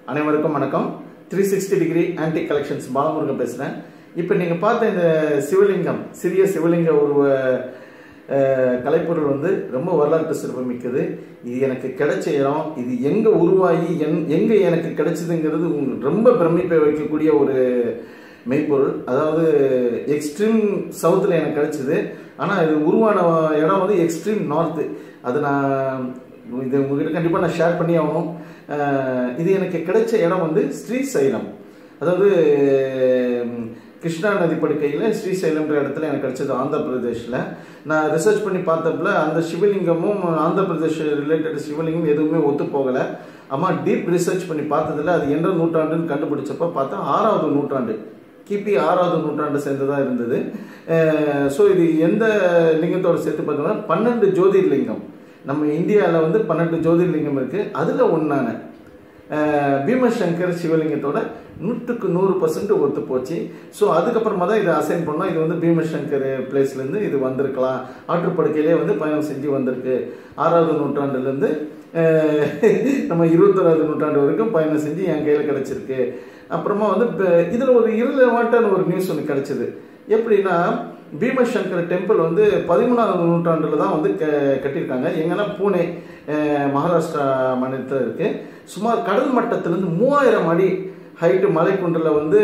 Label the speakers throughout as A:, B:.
A: அனைவருக்கும் வணக்கம் three sixty degree anti collections Balamurugan பேசுகிறேன் இப்போ நீங்கள் பார்த்த இந்த சிவலிங்கம் சிறிய சிவலிங்க உருவ அஹ், கலைப்பொருள் வந்து ரொம்ப வரலாற்று சிறப்புமிக்கது இது எனக்கு கிடைச்ச இடம் இது எங்கே உருவாகி என் எங்கே எனக்கு கிடைச்சதுங்கிறது உங்களுக்கு ரொம்ப பிரமிப்பை வைக்கக்கூடிய ஒரு மெய்ப்பொருள் அதாவது எக்ஸ்ட்ரீம் சவுத்தில் எனக்கு கிடைச்சிது ஆனால் இது உருவான இடம் வந்து எக்ஸ்ட்ரீம் நார்த்து அது நான் இது உங்ககிட்ட கண்டிப்பாக நான் ஷேர் பண்ணி ஆகணும் அஹ் இது எனக்கு கிடைச்ச இடம் வந்து ஸ்ரீசைலம் அதாவது உம், கிருஷ்ணா நதி படுக்கையில் ஸ்ரீசைலம்ன்ற இடத்துல எனக்கு கிடைச்சது ஆந்திர பிரதேஷில் நான் ரிசர்ச் பண்ணி பார்த்தப்பல அந்த சிவலிங்கமும் ஆந்திர பிரதேஷ் ரிலேட்டட் சிவலிங்கம் எதுவுமே ஒத்து போகலை அம்மா டீப் ரிசர்ச் பண்ணி பார்த்ததுல அது எந்த நூற்றாண்டுன்னு கண்டுபிடிச்சப்ப பார்த்தா ஆறாவது நூற்றாண்டு கிபி ஆறாவது நூற்றாண்டு சேர்ந்ததாக இருந்தது ஸோ இது எந்த லிங்கத்தோட சேர்த்து பார்த்தோம்னா பன்னெண்டு ஜோதிர்லிங்கம் நம்ம இந்தியாவில் வந்து பன்னெண்டு ஜோதிர்லிங்கம் இருக்குது அதில் ஒன்றான பீமசங்கர் சிவலிங்கத்தோட நூற்றுக்கு நூறு பர்சன்ட் ஒத்து போச்சு ஸோ அதுக்கப்புறமா தான் இதை அசைன் பண்ணோம் இது வந்து பீமசங்கர் பிளேஸ்லேருந்து இது வந்திருக்கலாம் ஆற்றுப்படுக்கையிலே வந்து பயணம் செஞ்சு வந்திருக்கு ஆறாவது நூற்றாண்டுலேருந்து நம்ம இருபத்தொராவது நூற்றாண்டு வரைக்கும் பயணம் செஞ்சு என் கையில் கிடச்சிருக்கு அப்புறமா வந்து இதில் ஒரு இருளவாட்டான ஒரு நியூஸ் ஒன்று கிடச்சிது எப்படின்னா பீமசங்கர் டெம்பிள் வந்து பதிமூணாவது நூற்றாண்டில் தான் வந்து க கட்டியிருக்காங்க எங்கன்னா பூனே அஹ், மகாராஷ்டிரா மாநிலத்தில் இருக்குது சுமார் கடல் மட்டத்திலேருந்து மூவாயிரம் அடி ஹைட்டு மலைக்குன்றில் வந்து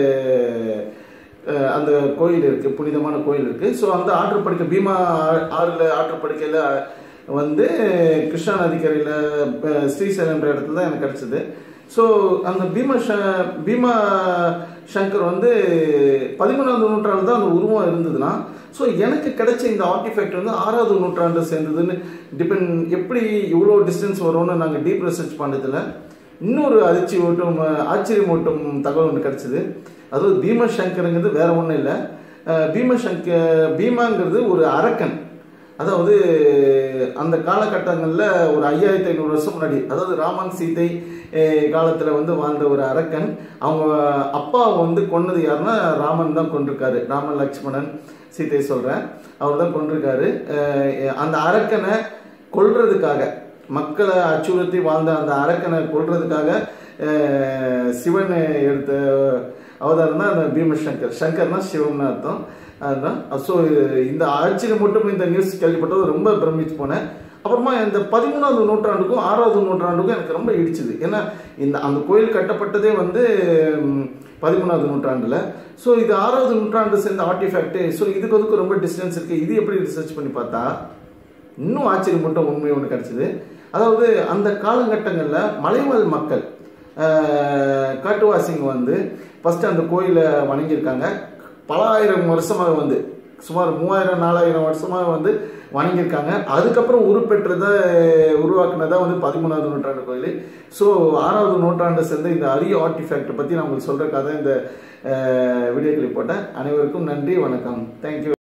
A: அஹ், அந்த கோயில் இருக்குது புனிதமான கோயில் இருக்குது ஸோ அந்த ஆற்றுப்படுக்கை பீமா ஆ- ஆறுல ஆற்றுப்படுக்கையில் வந்து கிருஷ்ணா நதிக்கரையில் ஸ்ரீசைலம்ன்ற இடத்துல தான் எனக்கு கிடச்சிது ஸோ அந்த பீமா ஷ பீமா சங்கர் வந்து பதிமூணாவது நூற்றாண்டு தான் அந்த உருவம் இருந்ததுன்னா ஸோ எனக்கு கிடைச்ச இந்த ஆர்டிஃபேக்ட் வந்து ஆறாவது நூற்றாண்டு சேர்ந்ததுன்னு டிபெண்ட் எப்படி இவ்வளோ டிஸ்டன்ஸ் வரும்னு நாங்கள் டீப் ரிசர்ச் பண்ணதில்ல இன்னொரு அதிர்ச்சி ஊட்டும் ஆச்சரியமூட்டும் தகவல் ஒன்று கிடச்சிது அதாவது பீமசங்கருங்கிறது வேற ஒன்றும் இல்லை பீமசங்க பீமாங்கிறது ஒரு அரக்கன் அதாவது அந்த காலகட்டங்களில் ஒரு ஐயாயிரத்தி ஐநூறு வருஷம் முன்னாடி அதாவது ராமன் சீதை காலத்தில் வந்து வாழ்ந்த ஒரு அரக்கன் அவங்க அப்பாவை வந்து கொன்னது யாருன்னா ராமன் தான் கொண்டிருக்காரு ராமன் லக்ஷ்மணன் சீதை சொல்கிறேன் அவர் தான் கொண்டிருக்காரு அஹ் அந்த அரக்கனை கொல்றதுக்காக மக்களை அச்சுறுத்தி வாழ்ந்த அந்த அரக்கனை கொல்றதுக்காக அஹ் சிவன் எடுத்த அவதாரம் தான் அந்த பீமசங்கர் சங்கர்னா சிவம்னு அர்த்தம் அதுதான் ஸோ இந்த ஆட்சியில் மட்டும் இந்த நியூஸ் கேள்விப்பட்டது ரொம்ப பிரமிச்சு போனேன் அப்புறமா இந்த பதிமூணாவது நூற்றாண்டுக்கும் ஆறாவது நூற்றாண்டுக்கும் எனக்கு ரொம்ப இடிச்சுது ஏன்னா இந்த அந்த கோயில் கட்டப்பட்டதே வந்து ம், பதிமூணாவது நூற்றாண்டில் ஸோ இது ஆறாவது நூற்றாண்டு சேர்ந்த ஆர்டிஃபேக்ட் ஸோ இதுக்கு அதுக்கு ரொம்ப டிஸ்டன்ஸ் இருக்குது இது எப்படி ரிசர்ச் பண்ணி பார்த்தா இன்னும் ஆச்சரியம் மட்டும் உண்மை ஒன்று கிடச்சிது அதாவது அந்த காலகட்டங்களில் மலைவாழ் மக்கள் ஆஹ், காட்டுவாசிங்க வந்து ஃபஸ்ட்டு அந்த கோயிலை வணங்கியிருக்காங்க பல ஆயிரம் வருஷமாக வந்து சுமார் மூவாயிரம் நாலாயிரம் வருஷமாக வந்து வணங்கியிருக்காங்க அதுக்கப்புறம் உருப்பெற்றதை உருவாக்குனதா வந்து பதிமூணாவது நூற்றாண்டு கோயில் ஸோ ஆறாவது நூற்றாண்டு சேர்ந்த இந்த அரிய ஆர்டிஃபேக்ட் பற்றி நான் உங்களுக்கு சொல்கிறக்காக இந்த வீடியோ கிளிப் போட்டேன் அனைவருக்கும் நன்றி வணக்கம் தேங்க்யூ